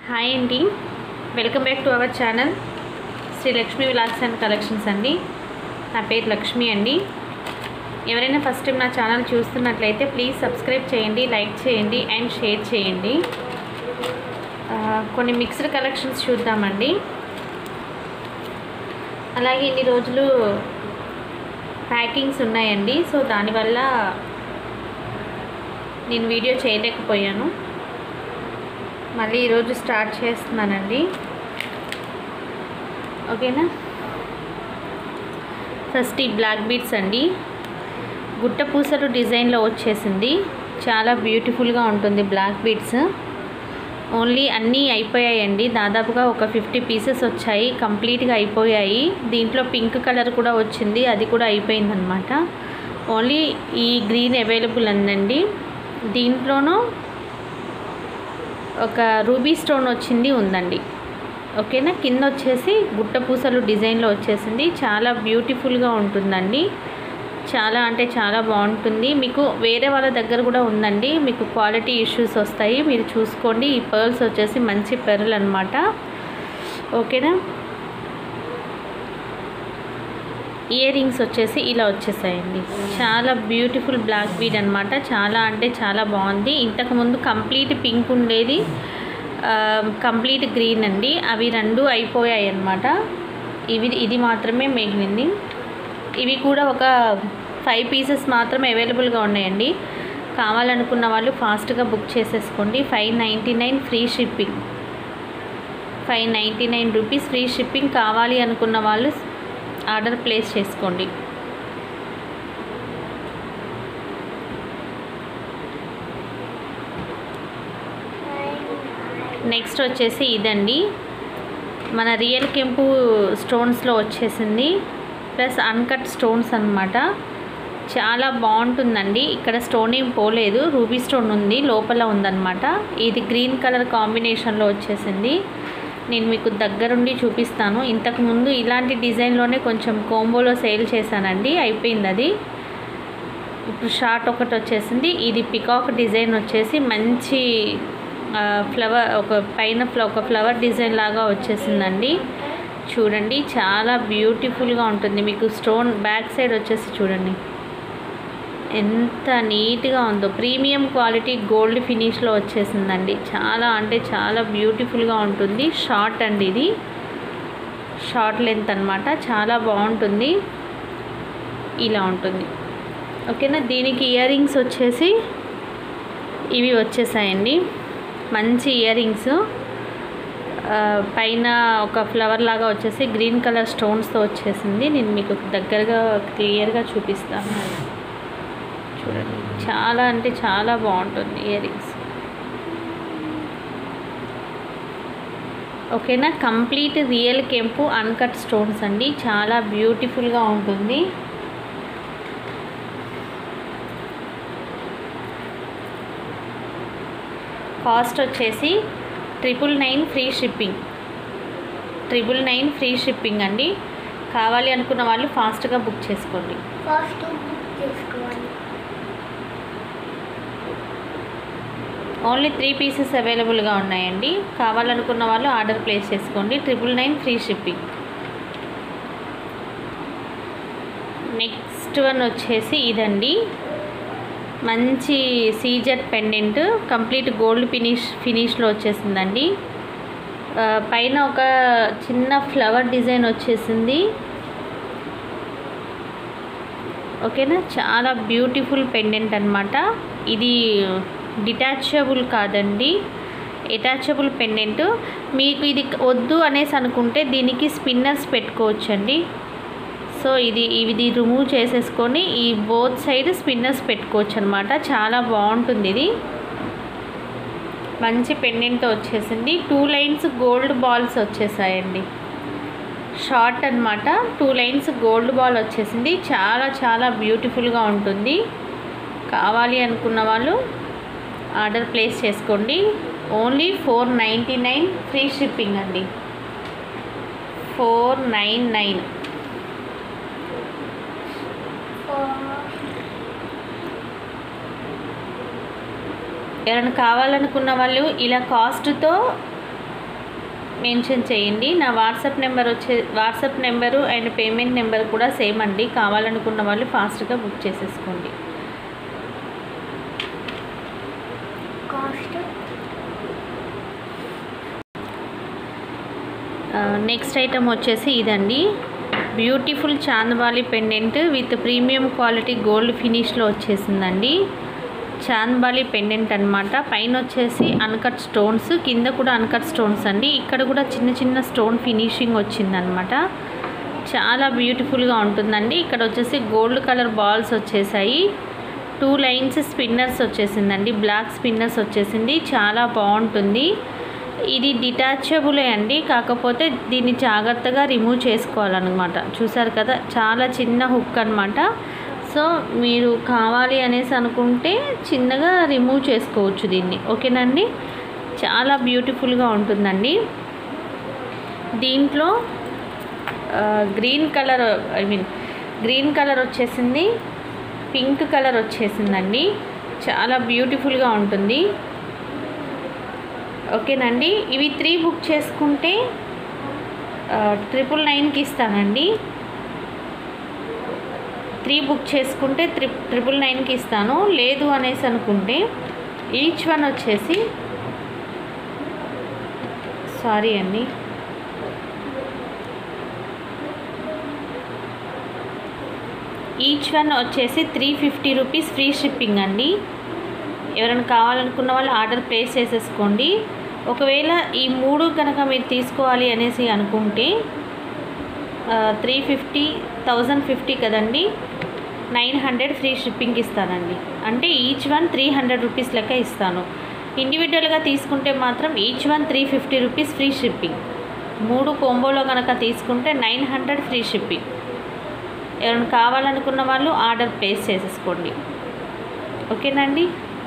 hi అండి welcome back to our channel Shri Lakshmi Vilas and collections అండి నా పేరు లక్ష్మి అండి ఎవరైనా ఫస్ట్ టైం నా ఛానల్ చూస్తున్నట్లయితే ప్లీజ్ సబ్స్క్రైబ్ చేయండి లైక్ చేయండి అండ్ షేర్ చేయండి ఆ, కొన్ని మిక్స్డ్ కలెక్షన్స్ చూద్దామండి అలాగే ఇన్ని రోజులు ప్యాకింగ్స్ ఉన్నాయండి సో దానివల్ల నేను వీడియో చేయలేకపోయాను మళ్ళీ ఈరోజు స్టార్ట్ చేస్తున్నానండి ఓకేనా ఫస్ట్ ఈ బ్లాక్ బీడ్స్ అండి గుట్ట పూసలు డిజైన్లో వచ్చేసింది చాలా బ్యూటిఫుల్గా ఉంటుంది బ్లాక్ బీడ్స్ ఓన్లీ అన్నీ అయిపోయాయండి దాదాపుగా ఒక ఫిఫ్టీ పీసెస్ వచ్చాయి కంప్లీట్గా అయిపోయాయి దీంట్లో పింక్ కలర్ కూడా వచ్చింది అది కూడా అయిపోయిందనమాట ఓన్లీ ఈ గ్రీన్ అవైలబుల్ ఉందండి దీంట్లోనూ ఒక రూబీ స్టోన్ వచ్చింది ఉందండి ఓకేనా కింద వచ్చేసి గుట్ట పూసలు డిజైన్లో వచ్చేసింది చాలా బ్యూటిఫుల్గా ఉంటుందండి చాలా అంటే చాలా బాగుంటుంది మీకు వేరే వాళ్ళ దగ్గర కూడా ఉందండి మీకు క్వాలిటీ ఇష్యూస్ వస్తాయి మీరు చూసుకోండి ఈ పర్ల్స్ వచ్చేసి మంచి పెర్ల్ అనమాట ఓకేనా ఇయర్ రింగ్స్ వచ్చేసి ఇలా వచ్చేసాయండి చాలా బ్యూటిఫుల్ బ్లాక్ బీడ్ అనమాట చాలా అంటే చాలా బాగుంది ఇంతకుముందు కంప్లీట్ పింక్ ఉండేది ఆ, కంప్లీట్ గ్రీన్ అండి అవి రెండు అయిపోయాయి అన్నమాట ఇవి ఇది మాత్రమే మిగిలింది ఇవి కూడా ఒక ఫైవ్ పీసెస్ మాత్రమే అవైలబుల్గా ఉన్నాయండి కావాలనుకున్న వాళ్ళు ఫాస్ట్గా బుక్ చేసేసుకోండి five ninety nine free shipping five ninety nine rupees free shipping కావాలి అనుకున్న వాళ్ళు ఆర్డర్ ప్లేస్ చేసుకోండి నెక్స్ట్ వచ్చేసి ఇదండి మన రియల్ కెంపు స్టోన్స్లో వచ్చేసింది ప్లస్ అన్కట్ స్టోన్స్ అన్నమాట చాలా బాగుంటుందండి ఇక్కడ స్టోన్ ఏం పోలేదు రూబీ స్టోన్ ఉంది లోపల ఉందన్నమాట ఇది గ్రీన్ కలర్ కాంబినేషన్లో వచ్చేసింది నేను మీకు దగ్గరుండి చూపిస్తాను ఇంతకు ముందు ఇలాంటి డిజైన్లోనే కొంచెం కోంబోలో సేల్ చేశానండి అయిపోయింది అది ఇప్పుడు షార్ట్ ఒకటి వచ్చేసింది ఇది పికాక్ డిజైన్ వచ్చేసి మంచి ఆ, ఫ్లవర్ ఒక పైన ఫ్ల ఒక ఫ్లవర్ డిజైన్ లాగా వచ్చేసిందండి చూడండి చాలా బ్యూటిఫుల్గా ఉంటుంది మీకు స్టోన్ బ్యాక్ సైడ్ వచ్చేసి చూడండి ఎంత నీట్గా ఉందో ప్రీమియం క్వాలిటీ గోల్డ్ ఫినిష్లో వచ్చేసిందండి చాలా అంటే చాలా బ్యూటిఫుల్గా ఉంటుంది షార్ట్ అండి ఇది షార్ట్ లెంత్ అనమాట చాలా బాగుంటుంది ఇలా ఉంటుంది ఓకేనా దీనికి ఇయర్ రింగ్స్ వచ్చేసి ఇవి వచ్చేసాయండి మంచి ఇయర్ రింగ్స్ పైన ఒక ఫ్లవర్ లాగా వచ్చేసి గ్రీన్ కలర్ స్టోన్స్తో వచ్చేసింది నేను మీకు దగ్గరగా క్లియర్గా చూపిస్తాను చూడండి చాలా అంటే చాలా బాగుంటుంది ఇయర్ రింగ్స్ ఓకేనా కంప్లీట్ రియల్ కెంపు అన్కట్ స్టోన్స్ అండి చాలా బ్యూటిఫుల్గా ఉంటుంది కాస్ట్ వచ్చేసి triple nine free shipping triple nine free shipping అండి కావాలి అనుకున్న వాళ్ళు ఫాస్ట్గా బుక్ చేసుకోండి ఫస్ట్ బుక్ చేసుకోవాలి ఓన్లీ త్రీ పీసెస్ అవైలబుల్గా ఉన్నాయండి కావాలనుకున్న వాళ్ళు ఆర్డర్ ప్లేస్ చేసుకోండి triple nine free shipping next one వచ్చేసి ఇదండి మంచి Caesar pendant complete gold finish ఫినిష్లో వచ్చేసిందండి ఆ, పైన ఒక చిన్న ఫ్లవర్ డిజైన్ వచ్చేసింది ఓకేనా చాలా బ్యూటిఫుల్ పెండెంట్ అనమాట ఇది డిటాచబుల్ కాదండి అటాచబుల్ పెండెంట్ మీకు ఇది వద్దు అనేసి అనుకుంటే దీనికి స్పిన్నర్స్ పెట్టుకోవచ్చండి సో ఇది ఇది రిమూవ్ చేసేసుకొని ఈ బోత్ సైడ్ స్పిన్నర్స్ పెట్టుకోవచ్చు అనమాట చాలా బాగుంటుంది ఇది మంచి పెండెంట్తో వచ్చేసింది టూ లైన్స్ గోల్డ్ బాల్స్ వచ్చేసాయండి షార్ట్ అన్నమాట టూ లైన్స్ గోల్డ్ బాల్ వచ్చేసింది చాలా చాలా బ్యూటిఫుల్గా ఉంటుంది కావాలి అనుకున్న వాళ్ళు ఆర్డర్ ప్లేస్ చేసుకోండి only four ninety nine free shipping అండి ఫోర్ నైన్ నైన్ ఎవరైనా కావాలనుకున్న వాళ్ళు ఇలా కాస్ట్తో మెన్షన్ చేయండి నా వాట్సాప్ నెంబర్ వచ్చే WhatsApp number and payment number కూడా సేమ్ అండి కావాలనుకున్న వాళ్ళు ఫాస్ట్గా బుక్ చేసేసుకోండి కాస్ట్ నెక్స్ట్ ఐటమ్ వచ్చేసి ఇదండి beautiful chandbali pendant with premium quality gold ఫినిష్లో వచ్చేసిందండి చాందబాలి పెండెంట్ అనమాట పైన వచ్చేసి అన్కట్ స్టోన్స్ కింద కూడా అన్కట్ స్టోన్స్ అండి ఇక్కడ కూడా చిన్న చిన్న స్టోన్ ఫినిషింగ్ వచ్చిందనమాట చాలా బ్యూటిఫుల్గా ఉంటుందండి ఇక్కడ వచ్చేసి గోల్డ్ కలర్ బాల్స్ వచ్చేసాయి టూ లైన్స్ స్పిన్నర్స్ వచ్చేసిందండి బ్లాక్ స్పిన్నర్స్ వచ్చేసింది చాలా బాగుంటుంది ఇది డిటాచబులే అండి కాకపోతే దీన్ని జాగ్రత్తగా రిమూవ్ చేసుకోవాలన్నమాట చూసారు కదా చాలా చిన్న హుక్ అనమాట సో మీరు కావాలి అనేసి అనుకుంటే చిన్నగా రిమూవ్ చేసుకోవచ్చు దీన్ని ఓకేనండి చాలా బ్యూటిఫుల్గా ఉంటుందండి దీంట్లో green colour I mean green colour వచ్చేసింది పింక్ కలర్ వచ్చేసిందండి చాలా బ్యూటిఫుల్గా ఉంటుంది ఓకేనండి ఇవి త్రీ బుక్ చేసుకుంటే ట్రిపుల్ నైన్కి ఇస్తానండి త్రీ బుక్ చేసుకుంటే త్రి ట్రిపుల్ నైన్కి ఇస్తాను లేదు అనేసి అనుకుంటే ఈచ్ వన్ వచ్చేసి సారీ అండి ఈచ్ వన్ వచ్చేసి three fifty rupees free shipping అండి ఎవరైనా కావాలనుకున్న వాళ్ళు ఆర్డర్ ప్లేస్ చేసేసుకోండి ఒకవేళ ఈ మూడు కనుక మీరు తీసుకోవాలి అనేసి అనుకుంటే త్రీ ఫిఫ్టీ థౌజండ్ ఫిఫ్టీ కదండి నైన్ హండ్రెడ్ ఫ్రీ షిప్పింగ్ ఇస్తానండి అంటే each one three hundred rupees లెక్క ఇస్తాను ఇండివిజువల్గా తీసుకుంటే మాత్రం each one three fifty rupees free shipping మూడు కోంబోలో కనుక తీసుకుంటే నైన్ హండ్రెడ్ ఫ్రీ షిప్పింగ్ ఎవరైనా కావాలనుకున్న వాళ్ళు ఆర్డర్ ప్లేస్ చేసేసుకోండి ఓకేనండి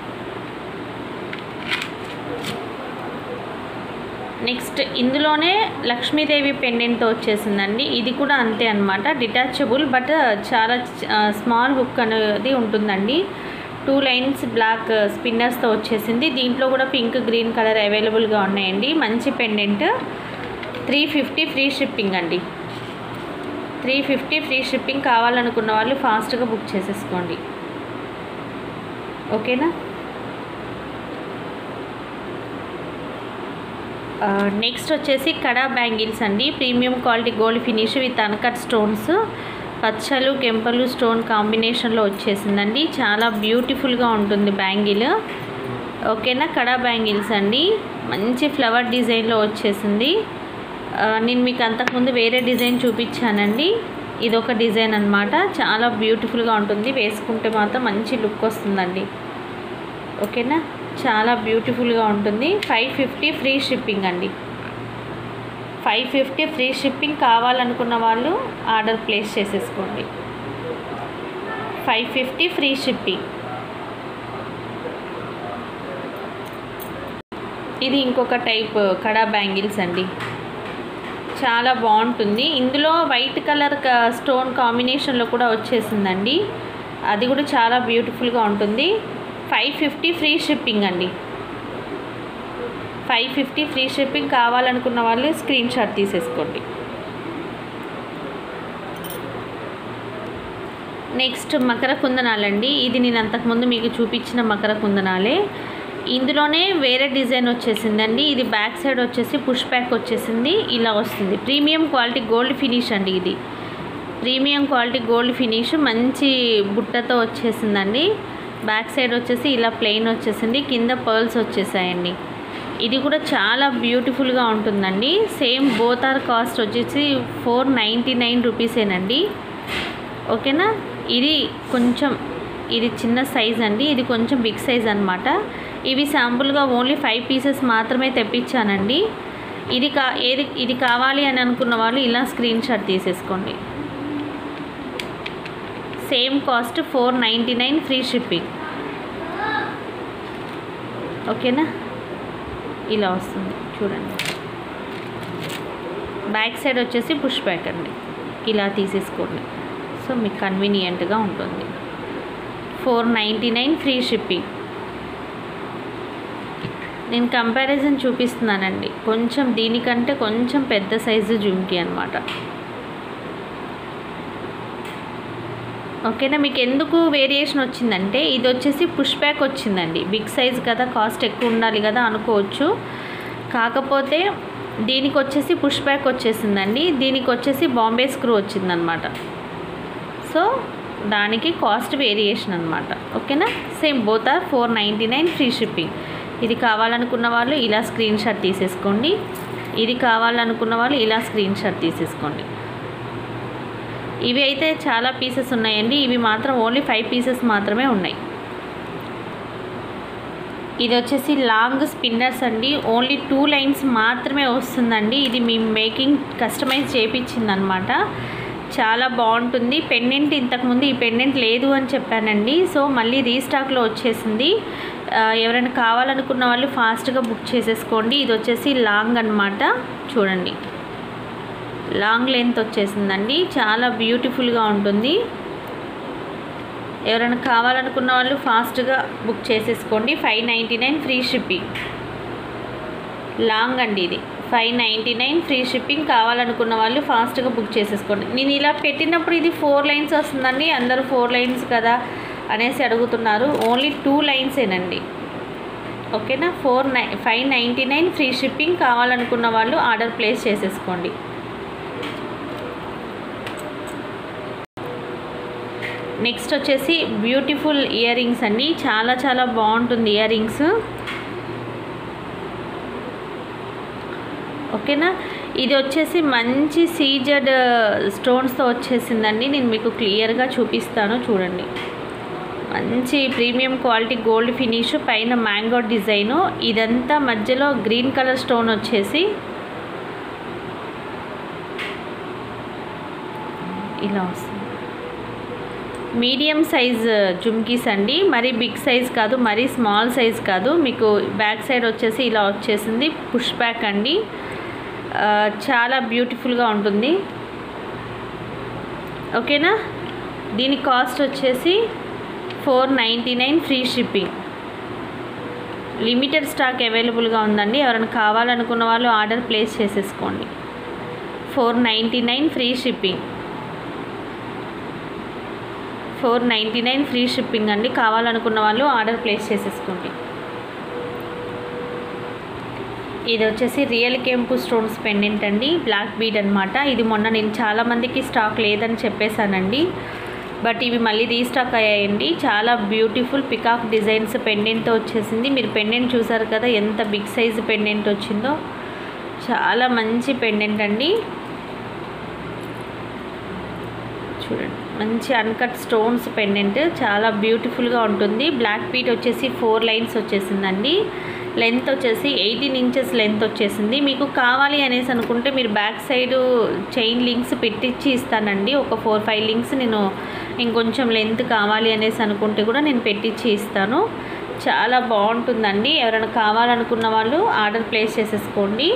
నెక్స్ట్ ఇందులోనే లక్ష్మీదేవి పెండెంట్తో వచ్చేసిందండి ఇది కూడా అంతే అనమాట డిటాచబుల్ బట్ చాలా స్మాల్ హుక్ అనేది ఉంటుందండి టూ లైన్స్ బ్లాక్ స్పిన్నర్స్తో వచ్చేసింది దీంట్లో కూడా పింక్ గ్రీన్ కలర్ అవైలబుల్గా ఉన్నాయండి మంచి pendant three fifty free shipping అండి త్రీ ఫిఫ్టీ ఫ్రీ షిప్పింగ్ కావాలనుకున్న వాళ్ళు ఫాస్ట్గా బుక్ చేసేసుకోండి ఓకేనా నెక్స్ట్ వచ్చేసి కడా బ్యాంగిల్స్ అండి premium quality gold finish with uncut stones పచ్చలు కెంపలు స్టోన్ కాంబినేషన్లో వచ్చేసిందండి చాలా బ్యూటిఫుల్గా ఉంటుంది బ్యాంగిల్ ఓకేనా కడా బ్యాంగిల్స్ అండి మంచి ఫ్లవర్ డిజైన్లో వచ్చేసింది నేను మీకు అంతకుముందు వేరే డిజైన్ చూపించానండి ఇదొక డిజైన్ అనమాట చాలా బ్యూటిఫుల్గా ఉంటుంది వేసుకుంటే మాత్రం మంచి లుక్ వస్తుందండి ఓకేనా చాలా బ్యూటిఫుల్గా ఉంటుంది ఫైవ్ ఫిఫ్టీ ఫ్రీ షిప్పింగ్ అండి ఫైవ్ ఫిఫ్టీ ఫ్రీ షిప్పింగ్ కావాలనుకున్న వాళ్ళు ఆర్డర్ ప్లేస్ చేసేసుకోండి ఫైవ్ ఫిఫ్టీ ఫ్రీ షిప్పింగ్ ఇది ఇంకొక టైప్ కడా బ్యాంగిల్స్ అండి చాలా బాగుంటుంది ఇందులో వైట్ కలర్ స్టోన్ కాంబినేషన్లో కూడా వచ్చేసిందండి అది కూడా చాలా బ్యూటిఫుల్గా ఉంటుంది ఫైవ్ ఫిఫ్టీ ఫ్రీ షిప్పింగ్ అండి ఫైవ్ ఫిఫ్టీ ఫ్రీ షిప్పింగ్ కావాలనుకున్న వాళ్ళు స్క్రీన్ షాట్ తీసేసుకోండి నెక్స్ట్ మకర కుందనాలండి ఇది నేను అంతకుముందు మీకు చూపించిన మకర కుందనాలే ఇందులోనే వేరే డిజైన్ వచ్చేసిందండి ఇది బ్యాక్ సైడ్ వచ్చేసి పుష్ బ్యాక్ వచ్చేసింది ఇలా వస్తుంది ప్రీమియం క్వాలిటీ గోల్డ్ ఫినిష్ అండి ఇది ప్రీమియం క్వాలిటీ గోల్డ్ ఫినిష్ మంచి బుట్టతో వచ్చేసిందండి బ్యాక్ సైడ్ వచ్చేసి ఇలా ప్లెయిన్ వచ్చేసింది కింద పర్ల్స్ వచ్చేసాయండి ఇది కూడా చాలా బ్యూటిఫుల్గా ఉంటుందండి సేమ్ బోత్ ఆర్ కాస్ట్ వచ్చేసి ఫోర్ నైంటీ నైన్ రూపీసేనండి ఓకేనా ఇది కొంచెం ఇది చిన్న సైజ్ అండి ఇది కొంచెం బిగ్ సైజ్ అనమాట ఇవి శాంపుల్గా ఓన్లీ ఫైవ్ పీసెస్ మాత్రమే తెప్పించానండి ఇది కా ఏది ఇది కావాలి అని అనుకున్న వాళ్ళు ఇలా స్క్రీన్ షాట్ తీసేసుకోండి same cost four ninety nine free shipping ఓకేనా ఇలా వస్తుంది చూడండి బ్యాక్ సైడ్ వచ్చేసి పుష్ బ్యాక్ అండి ఇలా తీసేసుకోండి సో మీకు కన్వీనియంట్గా ఉంటుంది four ninety nine free shipping నేను కంపారిజన్ చూపిస్తున్నానండి కొంచెం దీనికంటే కొంచెం పెద్ద సైజు జుమ్కి అనమాట ఓకేనా మీకు ఎందుకు వేరియేషన్ వచ్చిందంటే ఇది వచ్చేసి పుష్ బ్యాక్ వచ్చిందండి బిగ్ సైజ్ కదా కాస్ట్ ఎక్కువ ఉండాలి కదా అనుకోవచ్చు కాకపోతే దీనికి వచ్చేసి పుష్ బ్యాక్ వచ్చేసిందండి దీనికి వచ్చేసి బాంబే స్క్రూ వచ్చిందనమాట సో దానికి కాస్ట్ వేరియేషన్ అనమాట ఓకేనా same both are four ninety nine free shipping ఇది కావాలనుకున్న వాళ్ళు ఇలా స్క్రీన్ షాట్ తీసేసుకోండి ఇది కావాలనుకున్న వాళ్ళు ఇలా స్క్రీన్ షాట్ తీసేసుకోండి ఇవి అయితే చాలా పీసెస్ ఉన్నాయండి ఇవి మాత్రం ఓన్లీ ఫైవ్ పీసెస్ మాత్రమే ఉన్నాయి ఇది వచ్చేసి లాంగ్ స్పిన్నర్స్ అండి ఓన్లీ టూ లైన్స్ మాత్రమే వస్తుందండి ఇది మేము మేకింగ్ కస్టమైజ్ చేయించింది అనమాట చాలా బాగుంటుంది పెండెంట్ ఇంతకుముందు ఈ పెండెంట్ లేదు అని చెప్పానండి సో మళ్ళీ రీస్టాక్లో వచ్చేసింది ఆ, ఎవరైనా కావాలనుకున్న వాళ్ళు ఫాస్ట్గా బుక్ చేసేసుకోండి ఇది వచ్చేసి లాంగ్ అనమాట చూడండి లాంగ్ లెంత్ వచ్చేసిందండి చాలా బ్యూటిఫుల్గా ఉంటుంది ఎవరైనా కావాలనుకున్న వాళ్ళు ఫాస్ట్గా బుక్ చేసేసుకోండి five ninety nine free shipping long అండి ఇది five ninety nine free shipping కావాలనుకున్న వాళ్ళు ఫాస్ట్గా బుక్ చేసేసుకోండి నేను ఇలా పెట్టినప్పుడు ఇది ఫోర్ లైన్స్ వస్తుందండి అందరూ ఫోర్ లైన్స్ కదా అనేసి అడుగుతున్నారు ఓన్లీ టూ లైన్సేనండి ఓకేనా ఫోర్ నై five ninety nine free shipping కావాలనుకున్న వాళ్ళు ఆర్డర్ ప్లేస్ చేసేసుకోండి నెక్స్ట్ వచ్చేసి బ్యూటిఫుల్ ఇయర్ రింగ్స్ అండి చాలా చాలా బాగుంటుంది ఇయర్ రింగ్స్ ఓకేనా ఇది వచ్చేసి మంచి సీజెడ్ స్టోన్స్తో వచ్చేసిందండి నేను మీకు క్లియర్గా చూపిస్తాను చూడండి మంచి ప్రీమియం క్వాలిటీ గోల్డ్ ఫినిష్ పైన మ్యాంగో డిజైను ఇదంతా మధ్యలో గ్రీన్ కలర్ స్టోన్ వచ్చేసి ఇలా వస్తుంది మీడియం సైజ్ జుమ్కీస్ అండి మరీ బిగ్ సైజ్ కాదు మరీ స్మాల్ సైజ్ కాదు మీకు బ్యాక్ సైడ్ వచ్చేసి ఇలా వచ్చేసింది పుష్ బ్యాక్ అండి ఆ, చాలా బ్యూటిఫుల్గా ఉంటుంది ఓకేనా దీని కాస్ట్ వచ్చేసి four ninety nine free shipping limited stock అవైలబుల్గా ఉందండి ఎవరైనా కావాలనుకున్న వాళ్ళు ఆర్డర్ ప్లేస్ చేసేసుకోండి four ninety nine free shipping four ninety nine free shipping అండి కావాలనుకున్న వాళ్ళు ఆర్డర్ ప్లేస్ చేసేసుకోండి ఇది వచ్చేసి రియల్ కెంపు స్టోన్స్ పెండెంట్ అండి బ్లాక్ బీడ్ అనమాట ఇది మొన్న నేను చాలామందికి స్టాక్ లేదని చెప్పేశానండి బట్ ఇవి మళ్ళీ రీస్టాక్ అయ్యాయండి చాలా బ్యూటిఫుల్ పికాక్ డిజైన్స్ పెండెంట్తో వచ్చేసింది మీరు పెండెంట్ చూసారు కదా ఎంత బిగ్ సైజ్ పెండెంట్ వచ్చిందో చాలా మంచి పెండెంట్ అండి చూడండి మంచి అన్కట్ స్టోన్స్ పెండెంట్ చాలా బ్యూటిఫుల్గా ఉంటుంది బ్లాక్ పీట్ వచ్చేసి ఫోర్ లైన్స్ వచ్చేసిందండి లెంత్ వచ్చేసి ఎయిటీన్ ఇంచెస్ లెంత్ వచ్చేసింది మీకు కావాలి అనేసి అనుకుంటే మీరు బ్యాక్ సైడ్ చైన్ లింక్స్ పెట్టించి ఇస్తానండి ఒక ఫోర్ ఫైవ్ లింక్స్ నేను ఇంకొంచెం లెంత్ కావాలి అనేసి అనుకుంటే కూడా నేను పెట్టించి ఇస్తాను చాలా బాగుంటుందండి ఎవరైనా కావాలనుకున్న వాళ్ళు ఆర్డర్ ప్లేస్ చేసేసుకోండి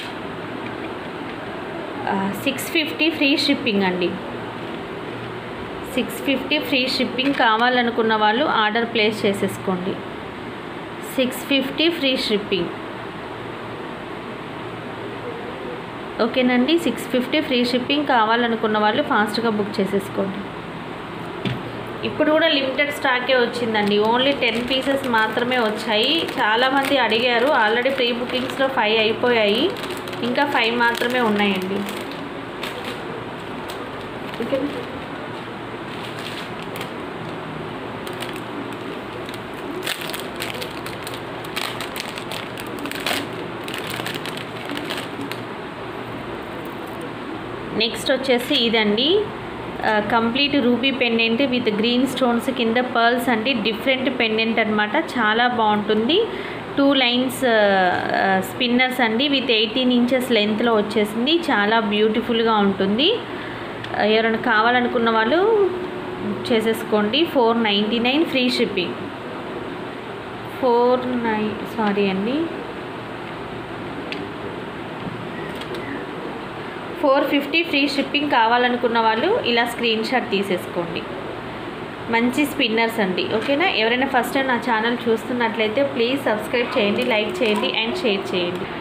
సిక్స్ ఫిఫ్టీ ఫ్రీ షిప్పింగ్ అండి సిక్స్ ఫిఫ్టీ ఫ్రీ షిప్పింగ్ కావాలనుకున్న వాళ్ళు ఆర్డర్ ప్లేస్ చేసేసుకోండి సిక్స్ ఫిఫ్టీ ఫ్రీ షిప్పింగ్ ఓకేనండి సిక్స్ ఫిఫ్టీ ఫ్రీ షిప్పింగ్ కావాలనుకున్న వాళ్ళు ఫాస్ట్గా బుక్ చేసేసుకోండి ఇప్పుడు కూడా లిమిటెడ్ స్టాకే వచ్చిందండి ఓన్లీ టెన్ పీసెస్ మాత్రమే వచ్చాయి చాలామంది అడిగారు ఆల్రెడీ ప్రీ బుకింగ్స్లో ఫైవ్ అయిపోయాయి ఇంకా ఫైవ్ మాత్రమే ఉన్నాయండి ఓకే నెక్స్ట్ వచ్చేసి ఇదండి complete ruby pendant with green stones కింద పర్ల్స్ అండి డిఫరెంట్ పెండెంట్ అనమాట చాలా బాగుంటుంది టూ లైన్స్ స్పిన్నర్స్ అండి విత్ ఎయిటీన్ ఇంచెస్ లెంత్లో వచ్చేసింది చాలా బ్యూటిఫుల్గా ఉంటుంది ఆ, ఎవరైనా కావాలనుకున్న వాళ్ళు బుక్ చేసేసుకోండి four ninety nine free shipping four nine sorry అండి ఫోర్ ఫిఫ్టీ ఫ్రీ షిప్పింగ్ కావాలనుకున్న వాళ్ళు ఇలా స్క్రీన్ షాట్ తీసేసుకోండి మంచి స్పిన్నర్స్ అండి ఓకేనా ఎవరైనా ఫస్ట్ టైం నా ఛానల్ చూస్తున్నట్లయితే ప్లీజ్ సబ్స్క్రైబ్ చేయండి లైక్ చేయండి అండ్ షేర్ చేయండి